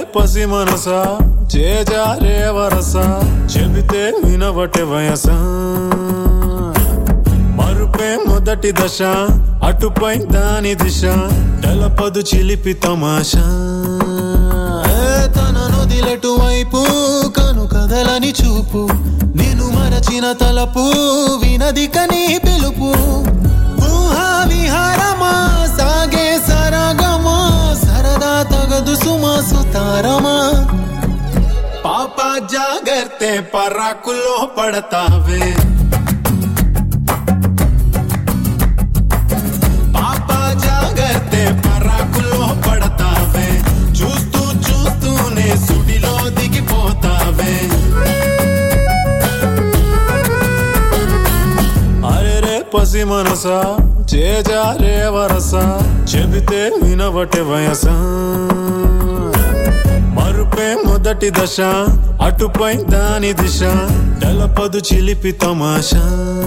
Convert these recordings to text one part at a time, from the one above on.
పసి మనసా చేజారే వరస చెబితే వినవటే వయస మరుపే మొదటి దశ అటుపై దాని దిశ తెలపదు చిలిపి తమాషా ఏ తన నొదిలెటు వైపు కను కదలని చూపు నేను మరచిన తలపు వినది కని పిలుపు ఊహా విహారమా సాగే సరగమా సరదా తగదు సుమా సుతారమా పాప జాగర్తే పరాకులో పడతావే పాప జాగర్తే పరాకులో పడతావే చూస్తూ చూస్తూనే సుడిలో దిగిపోతావే అరే రే పసి మనసా చేజారే వరస చెబితే వినవటే వయస మరుపే మొదటి దశ అటుపై దాని దిశ తెలపదు చిలిపి తమాషా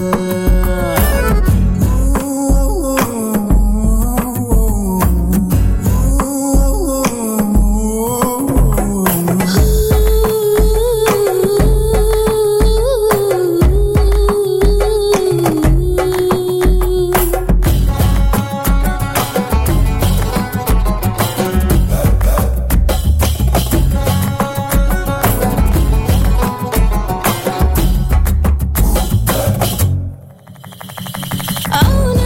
అవునా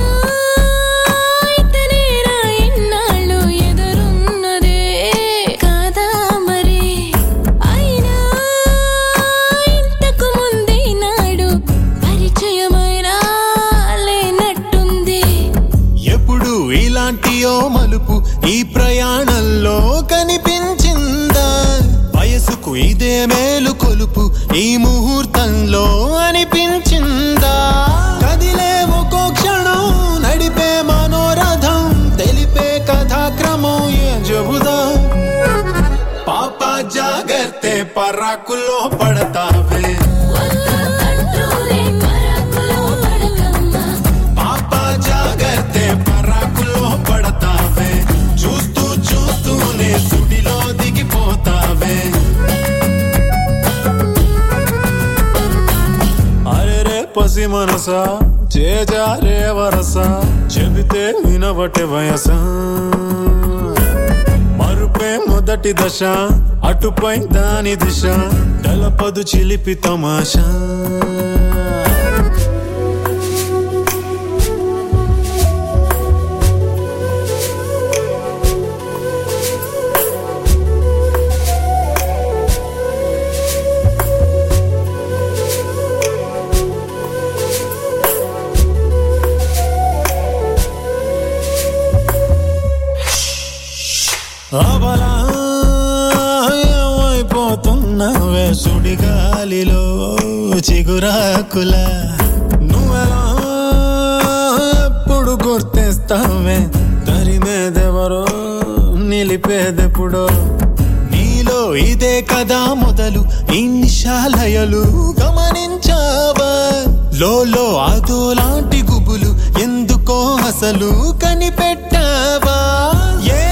ఇతనేనా ఇన్నాళ్ళు ఎదురున్నదే కాదా మరి అయినా ఇంతకు ముందే నాడు పరిచయమైనా లేనట్టుంది ఎప్పుడు ఇలాంటి ఓ మలుపు ఈ ప్రయాణంలో కనిపించిందా వయసుకు ఇదే మేలు కొలుపు ఈ ముహూర్తంలో అనిపించిందా కదిలే ఒక్కో క్షణం నడిపే మనోరథం తెలిపే కథాక్రమం ఏ చెబుదా పాప జాగర్తే పరాకులో పడతావే కంట్రోలే పరాకులో పడకమ్మా పాప జాగర్తే పరాకులో పడతావే చూస్తూ చూస్తూనే సుడిలో దిగిపోతావే అరే రే పసి మనసా చేజారే వరస చెబితే వినవటే వయస మరుపే మొదటి దశ అటుపై దాని దిశ తెలపదు చిలిపి తమాషా అవలా ఏమైపోతున్నావే సుడిగాలిలో చిగురాకుల నువ్వెలా ఎప్పుడు గుర్తిస్తావే తరిమేదెవరో నిలిపేదెప్పుడో నీలో ఇదే కదా మొదలు ఇన్షాలయలు గమనించావా లోలో అదో లాంటి గుబులు ఎందుకో అసలు కనిపెట్టావా ఏ